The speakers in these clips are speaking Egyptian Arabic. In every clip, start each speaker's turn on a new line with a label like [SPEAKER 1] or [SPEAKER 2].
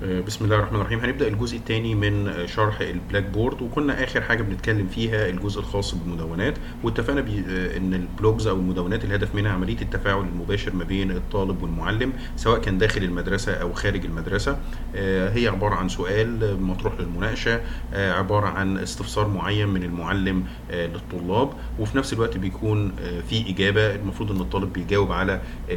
[SPEAKER 1] بسم الله الرحمن الرحيم هنبدأ الجزء الثاني من شرح البلاك بورد وكنا آخر حاجة بنتكلم فيها الجزء الخاص بالمدونات واتفقنا بي إن البلوجز أو المدونات الهدف منها عملية التفاعل المباشر ما بين الطالب والمعلم سواء كان داخل المدرسة أو خارج المدرسة هي عبارة عن سؤال مطروح للمناقشة عبارة عن استفسار معين من المعلم للطلاب وفي نفس الوقت بيكون في إجابة المفروض إن الطالب بيجاوب على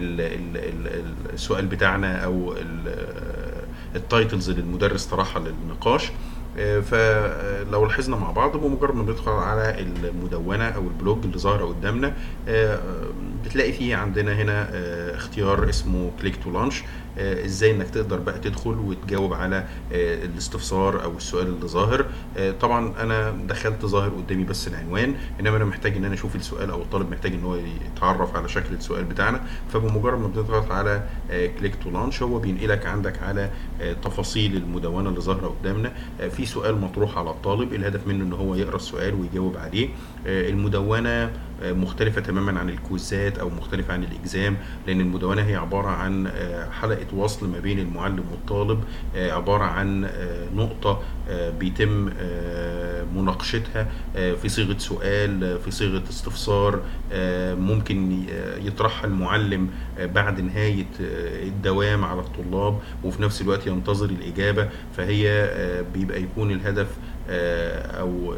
[SPEAKER 1] السؤال بتاعنا أو التايتلز اللي المدرس طرحها للنقاش فلو لاحظنا مع بعض بمجرد ما بندخل على المدونه او البلوج اللي ظاهره قدامنا بتلاقي فيه عندنا هنا اختيار اسمه كليك تو لانش ازاي انك تقدر بقى تدخل وتجاوب على الاستفسار او السؤال اللي ظاهر طبعا انا دخلت ظاهر قدامي بس العنوان انما انا محتاج ان انا اشوف السؤال او الطالب محتاج ان هو يتعرف على شكل السؤال بتاعنا فبمجرد ما بتضغط على كليك تو لانش هو بينقلك عندك على تفاصيل المدونه اللي ظاهره قدامنا في سؤال مطروح على الطالب الهدف منه ان هو يقرا السؤال ويجاوب عليه المدونه مختلفة تماما عن الكويزات أو مختلفة عن الإجزام لأن المدونة هي عبارة عن حلقة وصل ما بين المعلم والطالب عبارة عن نقطة بيتم مناقشتها في صيغة سؤال في صيغة استفسار ممكن يطرحها المعلم بعد نهاية الدوام على الطلاب وفي نفس الوقت ينتظر الإجابة فهي بيبقى يكون الهدف أو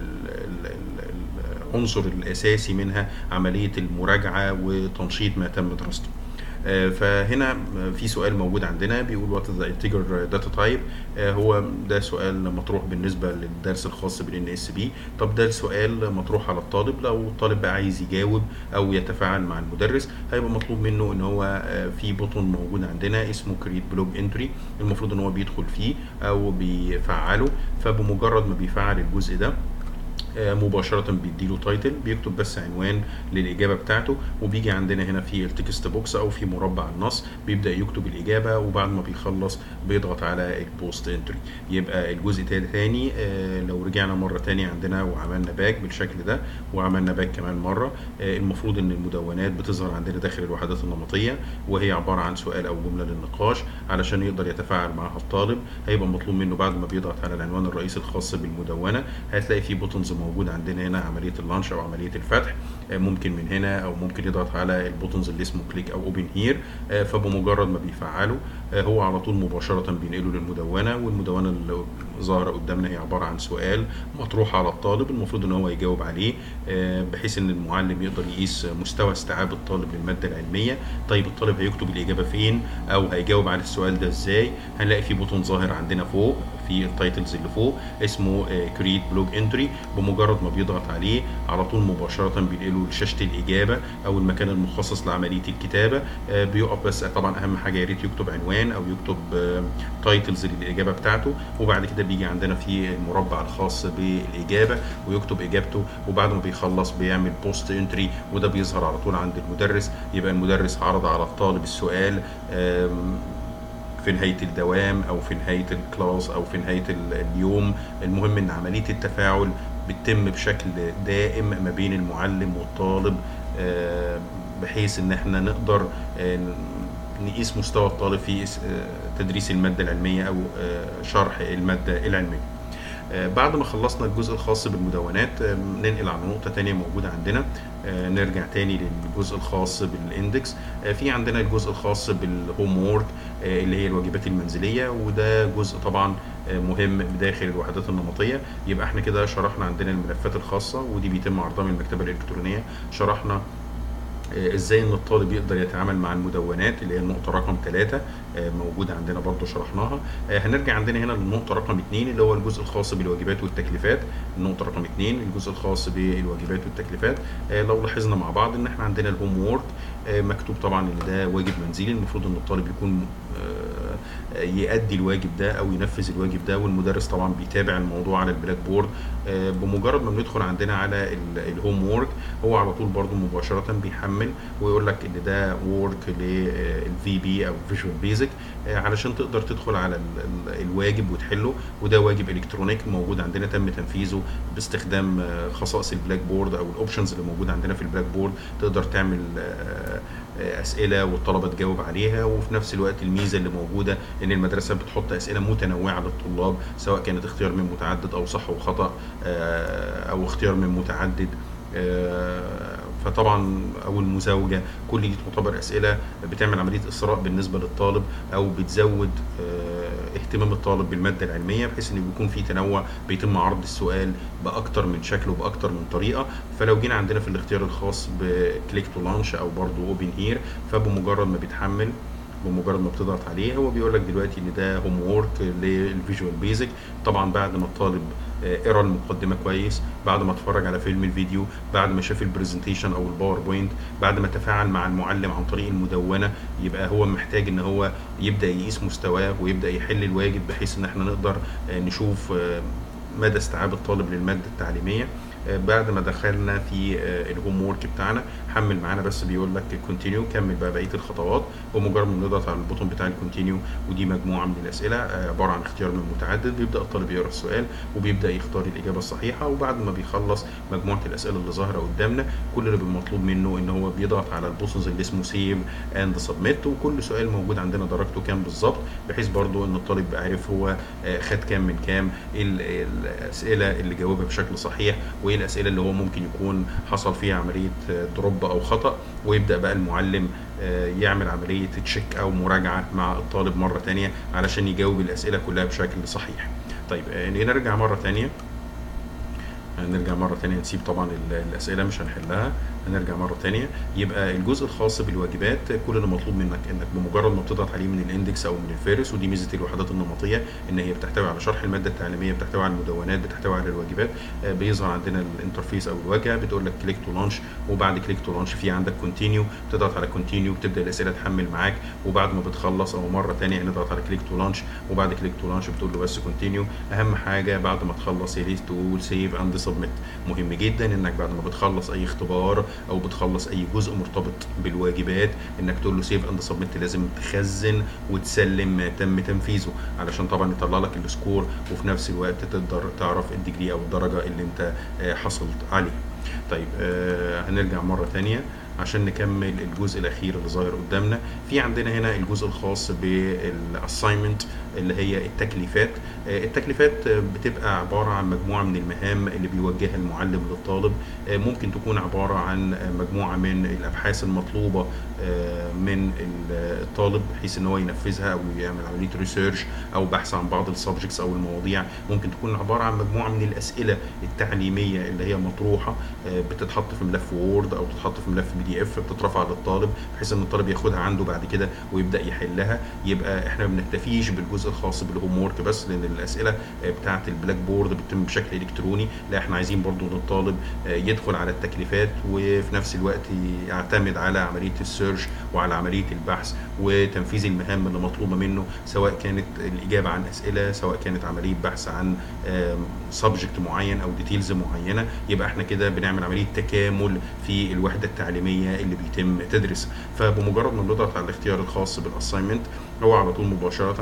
[SPEAKER 1] العنصر الاساسي منها عمليه المراجعه وتنشيط ما تم دراسته فهنا في سؤال موجود عندنا بيقول وات ذا انتجر داتا تايب هو ده سؤال مطروح بالنسبه للدرس الخاص بالان اس بي طب ده السؤال مطروح على الطالب لو الطالب بقى عايز يجاوب او يتفاعل مع المدرس هيبقى مطلوب منه ان هو في بوتون موجود عندنا اسمه كريت بلوج انتري المفروض ان هو بيدخل فيه او بيفعله فبمجرد ما بيفعل الجزء ده مباشرة بيديله تايتل بيكتب بس عنوان للإجابة بتاعته وبيجي عندنا هنا في التكست بوكس أو في مربع النص بيبدأ يكتب الإجابة وبعد ما بيخلص بيضغط على البوست انتري يبقى الجزء تاني لو رجعنا مرة تاني عندنا وعملنا باك بالشكل ده وعملنا باك كمان مرة المفروض إن المدونات بتظهر عندنا داخل الوحدات النمطية وهي عبارة عن سؤال أو جملة للنقاش علشان يقدر يتفاعل معها الطالب هيبقى مطلوب منه بعد ما بيضغط على العنوان الرئيسي الخاص بالمدونة هتلاقي فيه بوتنز موجود عندنا هنا عمليه اللانش او عمليه الفتح ممكن من هنا او ممكن يضغط على البوتنز اللي اسمه كليك او اوبن هير فبمجرد ما بيفعله هو على طول مباشره بينقله للمدونه والمدونه اللي ظاهره قدامنا هي عباره عن سؤال مطروح على الطالب المفروض ان هو يجاوب عليه بحيث ان المعلم يقدر يقيس مستوى استيعاب الطالب للماده العلميه طيب الطالب هيكتب الاجابه فين او هيجاوب على السؤال ده ازاي هنلاقي في بوتون ظاهر عندنا فوق في التايتلز اللي فوق اسمه كريت بلوج انتري بمجرد ما بيضغط عليه على طول مباشره بينقله لشاشه الاجابه او المكان المخصص لعمليه الكتابه بيقف بس طبعا اهم حاجه يا ريت يكتب عنوان او يكتب تايتلز للاجابه بتاعته وبعد كده بيجي عندنا في المربع الخاص بالاجابه ويكتب اجابته وبعد ما بيخلص بيعمل بوست انتري وده بيظهر على طول عند المدرس يبقى المدرس عرض على الطالب السؤال في نهاية الدوام أو في نهاية الكلاس أو في نهاية اليوم المهم إن عملية التفاعل بتتم بشكل دائم ما بين المعلم والطالب بحيث إن احنا نقدر نقيس مستوى الطالب في تدريس المادة العلمية أو شرح المادة العلمية بعد ما خلصنا الجزء الخاص بالمدونات ننقل على نقطة تانية موجودة عندنا نرجع تاني للجزء الخاص بالاندكس في عندنا الجزء الخاص بالهوم وورك اللي هي الواجبات المنزلية وده جزء طبعا مهم داخل الوحدات النمطية يبقى احنا كده شرحنا عندنا الملفات الخاصة ودي بيتم عرضها من المكتبة الإلكترونية شرحنا ازاي ان الطالب يقدر يتعامل مع المدونات اللي هي النقطه رقم ثلاثة موجوده عندنا برضو شرحناها هنرجع عندنا هنا للنقطه رقم اثنين اللي هو الجزء الخاص بالواجبات والتكليفات النقطه رقم اثنين الجزء الخاص بالواجبات والتكليفات لو لاحظنا مع بعض ان احنا عندنا الهوم وورك مكتوب طبعا ان ده واجب منزلي المفروض ان الطالب يكون يؤدي الواجب ده او ينفذ الواجب ده والمدرس طبعا بيتابع الموضوع على البلاك بورد بمجرد ما بندخل عندنا على الهوم وورك هو على طول برضو مباشره بيحمل ويقول لك ان ده وورك للفي بي او فيجوال بيزك بيزك علشان تقدر تدخل على ال- ال- الواجب وتحله وده واجب الكترونيك موجود عندنا تم تنفيذه باستخدام آه، خصائص البلاك بورد او الاوبشنز اللي موجوده عندنا في البلاك بورد تقدر تعمل آه، آه، اسئله والطلبه تجاوب عليها وفي نفس الوقت الميزه اللي موجوده ان المدرسه بتحط اسئله متنوعه للطلاب سواء كانت اختيار من متعدد او صح وخطا آه، او اختيار من متعدد آه، فطبعا او المزاوجه كل دي تعتبر اسئله بتعمل عمليه اثراء بالنسبه للطالب او بتزود آه، اهتمام الطالب بالماده العلميه بحيث ان بيكون في تنوع بيتم عرض السؤال باكتر من شكل وباكتر من طريقه فلو جينا عندنا في الاختيار الخاص بكليك تو لانش او برضو اوبن هير فبمجرد ما بيتحمل بمجرد ما بتضغط عليه هو بيقول لك دلوقتي ان ده هوم وورك للفيجوال بيزك طبعا بعد ما الطالب آه، قرا المقدمه كويس بعد ما اتفرج على فيلم الفيديو بعد ما شاف البرزنتيشن او الباوربوينت بعد ما تفاعل مع المعلم عن طريق المدونه يبقى هو محتاج ان هو يبدا يقيس مستواه ويبدا يحل الواجب بحيث ان احنا نقدر آه، نشوف آه، مدى استيعاب الطالب للماده التعليميه آه، بعد ما دخلنا في آه، الهوم وورك بتاعنا حمل معانا بس بيقول لك كونتينيو كمل بقى بقيه الخطوات ومجرد ما نضغط على البوتون بتاع الكونتينيو ودي مجموعه من الاسئله آه، عباره عن اختيار من متعدد بيبدا الطالب يقرا السؤال وبيبدا يختار الاجابه الصحيحه وبعد ما بيخلص مجموعه الاسئله اللي ظاهره قدامنا كل اللي مطلوب منه ان هو بيضغط على البوتنز اللي اسمه سيف اند سبميت وكل سؤال موجود عندنا درجته كام بالظبط بحيث برضو ان الطالب يبقى عارف هو آه، خد كام من كام ايه ال- الاسئله اللي جاوبها بشكل صحيح وايه الاسئله اللي هو ممكن يكون حصل فيها عمليه آه، دروب او خطا ويبدا بقى المعلم آه، يعمل عمليه تشيك او مراجعه مع الطالب مره تانية علشان يجاوب الاسئله كلها بشكل صحيح طيب آه، نرجع مره تانية هنرجع مرة تانية نسيب طبعا ال- الأسئلة مش هنحلها هنرجع مرة تانية يبقى الجزء الخاص بالواجبات كل اللي مطلوب منك انك بمجرد ما بتضغط عليه من الاندكس او من الفارس ودي ميزة الوحدات النمطية ان هي بتحتوي على شرح المادة التعليمية بتحتوي على المدونات بتحتوي على الواجبات آه، بيظهر عندنا الانترفيس او الواجهة بتقول لك كليك تو لانش وبعد كليك تو لانش في عندك كونتينيو بتضغط على كونتينيو بتبدا الاسئله تحمل معاك وبعد ما بتخلص او مره ثانيه نضغط على كليك تو لانش وبعد كليك تو لانش بتقول له بس كونتينيو اهم حاجه بعد ما تخلص يا ريت تقول سيف اند سبميت مهم جدا انك بعد ما بتخلص اي اختبار او بتخلص اي جزء مرتبط بالواجبات انك تقول له سيف اند سبميت لازم تخزن وتسلم ما تم تنفيذه علشان طبعا يطلع لك السكور وفي نفس الوقت تقدر تعرف الديجري او الدرجه اللي انت آه، حصلت عليها طيب آه هنرجع مرة تانية عشان نكمل الجزء الأخير اللي ظاهر قدامنا في عندنا هنا الجزء الخاص بالاساينمنت اللي هي التكليفات آه، التكليفات آه، بتبقى عبارة عن مجموعة من المهام اللي بيوجهها المعلم للطالب آه، ممكن تكون عبارة عن آه، مجموعة من الأبحاث المطلوبة آه، من ال- الطالب بحيث ان هو ينفذها او يعمل عمليه ريسيرش او بحث عن بعض السبجكتس او المواضيع ممكن تكون عباره عن مجموعه من الاسئله التعليميه اللي هي مطروحه آه، بتتحط في ملف وورد او تتحط في ملف بي دي اف بتترفع للطالب بحيث ان الطالب ياخدها عنده بعد كده ويبدا يحلها يبقى احنا ما بنكتفيش بالجزء الخاص بالهوم وورك بس لان الاسئله آه، بتاعه البلاك بورد بتتم بشكل الكتروني لا احنا عايزين برضو ان الطالب آه، يدخل على التكليفات وفي نفس الوقت يعتمد على عمليه السيرش وعلى عمليه البحث وتنفيذ المهام اللي مطلوبه منه سواء كانت الاجابه عن اسئله سواء كانت عمليه بحث عن سبجكت معين او ديتيلز معينه يبقى احنا كده بنعمل عمليه تكامل في الوحده التعليميه اللي بيتم تدريسها فبمجرد ما بنضغط على الاختيار الخاص بالاساينمنت هو على طول مباشره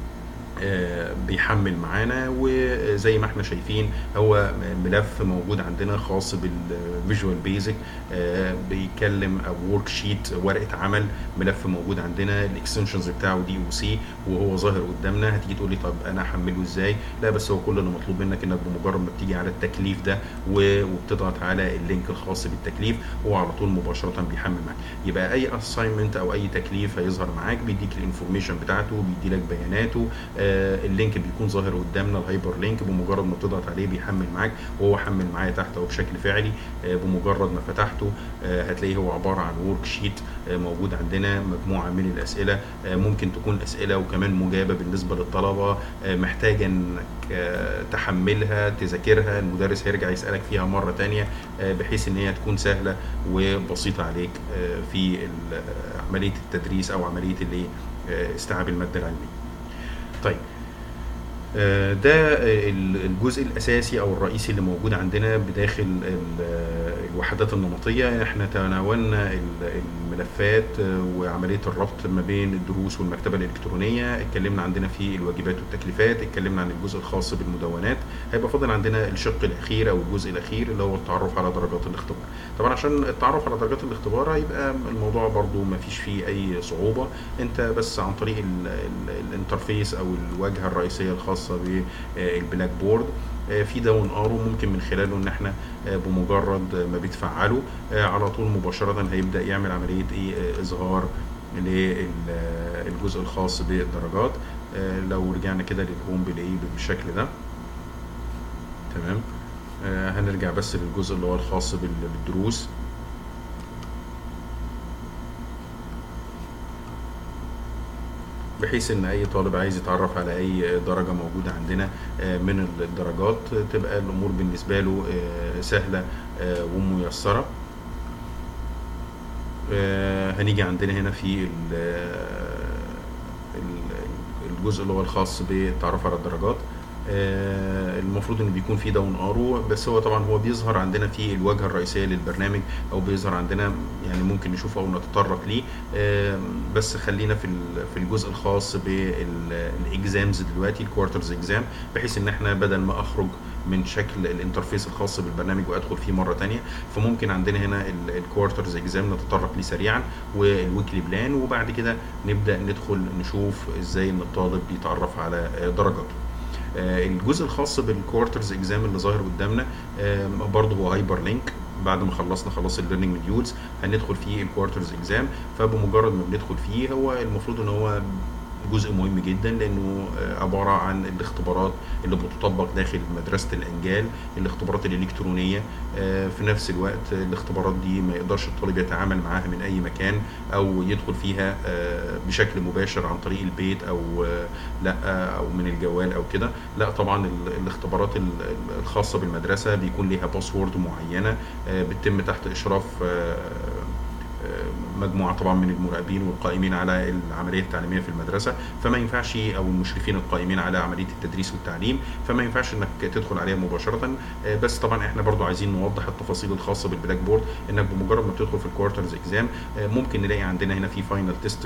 [SPEAKER 1] آه، بيحمل معانا وزي ما احنا شايفين هو ملف موجود عندنا خاص بالفيجوال بيزك بيتكلم او ورك شيت ورقه عمل ملف موجود عندنا الاكستنشنز بتاعه دي او سي وهو ظاهر قدامنا هتيجي تقول لي طب انا احمله ازاي لا بس هو كل اللي مطلوب منك انك بمجرد ما بتيجي على التكليف ده و- وبتضغط على اللينك الخاص بالتكليف هو على طول مباشره بيحمل معاك يبقى اي اساينمنت او اي تكليف هيظهر معاك بيديك الانفورميشن بتاعته بيدي لك بياناته آه، اللينك بيكون ظاهر قدامنا الهايبر لينك بمجرد ما بتضغط عليه بيحمل معاك وهو حمل معايا تحت اهو بشكل فعلي آه، بمجرد ما فتحته آه، هتلاقيه هو عباره عن ورك شيت موجود عندنا مجموعه من الاسئله آه، ممكن تكون اسئله وكمان مجابه بالنسبه للطلبه آه، محتاجه انك آه، تحملها تذاكرها المدرس هيرجع يسالك فيها مره تانية آه، بحيث ان هي تكون سهله وبسيطه عليك آه، في ال- عمليه التدريس او عمليه الايه آه، استيعاب الماده العلميه طيب آه، ده ال- الجزء الاساسي او الرئيسي اللي موجود عندنا بداخل ال- الوحدات النمطيه احنا تناولنا ال- الملفات آه، وعمليه الربط ما بين الدروس والمكتبه الالكترونيه اتكلمنا عندنا في الواجبات والتكليفات اتكلمنا عن الجزء الخاص بالمدونات هيبقى فاضل عندنا الشق الاخير او الجزء الاخير اللي هو التعرف على درجات الاختبار طبعا عشان التعرف على درجات الاختبار هيبقى الموضوع برضو ما فيش فيه اي صعوبه انت بس عن طريق ال- ال- الانترفيس او الواجهه الرئيسيه الخاصه بالبلاك بورد آه، في داون ارو ممكن من خلاله ان احنا آه، بمجرد ما بتفعله آه، على طول مباشره هيبدا يعمل عمليه ايه آه، اظهار للجزء الخاص بالدرجات آه، لو رجعنا كده للهوم بلاقيه بالشكل ده تمام آه، هنرجع بس للجزء اللي هو الخاص بال- بالدروس بحيث ان اي طالب عايز يتعرف على اي درجه موجوده عندنا آه، من الدرجات آه، تبقى الامور بالنسبه له آه، سهله آه، وميسره آه، هنيجي عندنا هنا في ال- ال- الجزء اللي هو الخاص بالتعرف على الدرجات آه، المفروض ان بيكون في داون ارو بس هو طبعا هو بيظهر عندنا في الواجهه الرئيسيه للبرنامج او بيظهر عندنا يعني ممكن نشوفه او نتطرق ليه آه، بس خلينا في ال- في الجزء الخاص بالاكزامز دلوقتي الكوارترز اكزام بحيث ان احنا بدل ما اخرج من شكل الانترفيس الخاص بالبرنامج وادخل فيه مره تانية فممكن عندنا هنا الكوارترز اكزام نتطرق ليه سريعا والويكلي بلان وبعد كده نبدا ندخل نشوف ازاي ان الطالب بيتعرف على آه، درجاته آه، الجزء الخاص بالكوارترز اكزام اللي ظاهر قدامنا آه، برضه هو هايبر لينك بعد ما خلصنا خلاص الليرنينج موديولز هندخل فيه الكوارترز اكزام فبمجرد ما بندخل فيه هو المفروض ان هو جزء مهم جدا لانه آه، عباره عن الاختبارات اللي بتطبق داخل مدرسه الانجال الاختبارات الالكترونيه آه، في نفس الوقت الاختبارات دي ما يقدرش الطالب يتعامل معاها من اي مكان او يدخل فيها آه، بشكل مباشر عن طريق البيت او آه، لا او من الجوال او كده لا طبعا ال- الاختبارات ال- ال- الخاصه بالمدرسه بيكون ليها باسورد معينه آه، بتتم تحت اشراف آه، آه، مجموعه طبعا من المراقبين والقائمين على العمليه التعليميه في المدرسه فما ينفعش او المشرفين القائمين على عمليه التدريس والتعليم فما ينفعش انك تدخل عليها مباشره آه، بس طبعا احنا برضو عايزين نوضح التفاصيل الخاصه بالبلاك بورد انك بمجرد ما بتدخل في الكوارترز اكزام ممكن نلاقي عندنا هنا في فاينل تيست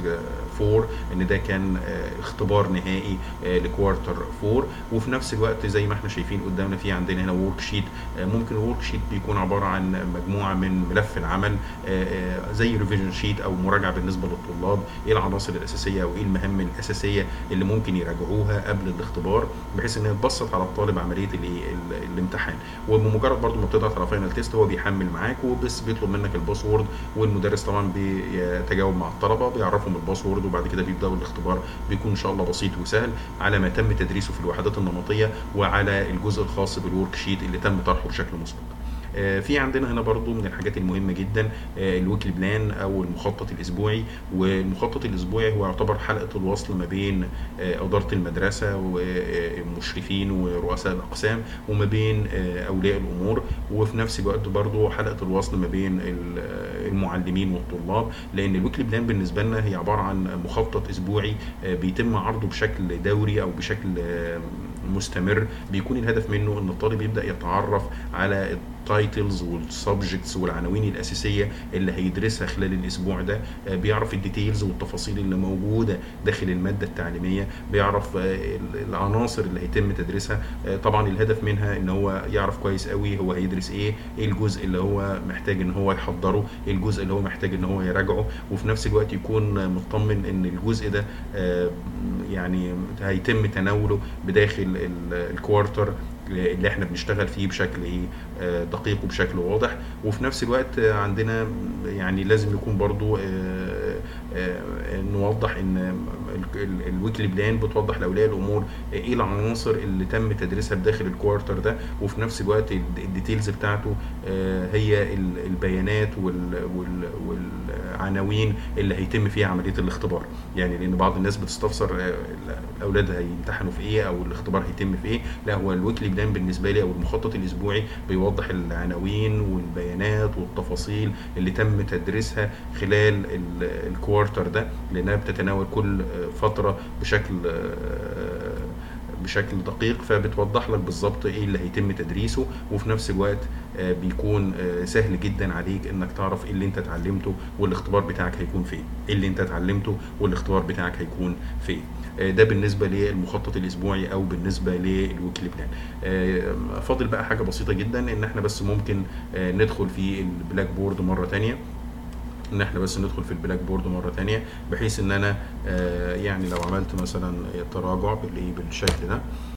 [SPEAKER 1] 4 ان ده كان آه، اختبار نهائي آه، لكوارتر 4 وفي نفس الوقت زي ما احنا شايفين قدامنا في عندنا هنا ورك شيت ممكن الورك شيت بيكون عباره عن مجموعه من ملف العمل آه، آه، زي ريفيجن شيت او مراجعه بالنسبه للطلاب ايه العناصر الاساسيه او ايه المهام الاساسيه اللي ممكن يراجعوها قبل الاختبار بحيث ان يتبسط على الطالب عمليه الايه ال- الامتحان وبمجرد برضو ما بتضغط على فاينل تيست هو بيحمل معاك وبس بيطلب منك الباسورد والمدرس طبعا بيتجاوب مع الطلبه بيعرفهم الباسورد وبعد كده بيبداوا الاختبار بيكون ان شاء الله بسيط وسهل على ما تم تدريسه في الوحدات النمطيه وعلى الجزء الخاص بالورك شيت اللي تم طرحه بشكل مسبق آه، في عندنا هنا برضو من الحاجات المهمه جدا آه، الويكلي بلان او المخطط الاسبوعي والمخطط الاسبوعي هو يعتبر حلقه الوصل ما بين آه، اداره المدرسه والمشرفين ورؤساء الاقسام وما بين آه، اولياء الامور وفي نفس الوقت برضو حلقه الوصل ما بين ال- آه، المعلمين والطلاب لان الويكلي بلان بالنسبه لنا هي عباره عن مخطط اسبوعي آه، بيتم عرضه بشكل دوري او بشكل آه، مستمر بيكون الهدف منه ان الطالب يبدا يتعرف على التايتلز والسبجكتس والعناوين الاساسيه اللي هيدرسها خلال الاسبوع ده آه، بيعرف الديتيلز والتفاصيل اللي موجوده داخل الماده التعليميه بيعرف آه، العناصر اللي هيتم تدريسها آه، طبعا الهدف منها ان هو يعرف كويس قوي هو هيدرس ايه ايه الجزء اللي هو محتاج ان هو يحضره ايه الجزء اللي هو محتاج ان هو يراجعه وفي نفس الوقت يكون مطمن ان الجزء ده آه، يعني هيتم تناوله بداخل ال- الكوارتر اللي احنا بنشتغل فيه بشكل ايه آه، دقيق وبشكل واضح وفي نفس الوقت آه، عندنا يعني لازم يكون برضو آه، آه، نوضح ان ال- ال- الويكلي بلان بتوضح لاولياء الامور ايه العناصر اللي تم تدريسها بداخل الكوارتر ده وفي نفس الوقت ال- الديتيلز بتاعته آه، هي ال- البيانات وال- وال- والعناوين اللي هيتم فيها عمليه الاختبار يعني لان بعض الناس بتستفسر آه، الاولاد هيمتحنوا في ايه او الاختبار هيتم في ايه لا هو الويكلي بلان بالنسبه لي او المخطط الاسبوعي بيوضح العناوين والبيانات والتفاصيل اللي تم تدريسها خلال ال- الكوارتر ده لانها بتتناول كل آه، فتره بشكل آه، بشكل دقيق فبتوضح لك بالظبط ايه اللي هيتم تدريسه وفي نفس الوقت آه، بيكون آه، سهل جدا عليك انك تعرف ايه اللي انت اتعلمته والاختبار بتاعك هيكون فين ايه اللي انت اتعلمته والاختبار بتاعك هيكون فين آه، ده بالنسبه للمخطط الاسبوعي او بالنسبه للويكلي بلان آه، فاضل بقى حاجه بسيطه جدا ان احنا بس ممكن آه، ندخل في البلاك بورد مره تانية ان احنا بس ندخل في البلاك بورد مره تانية بحيث ان انا آه، يعني لو عملت مثلا تراجع بالايه بالشكل ده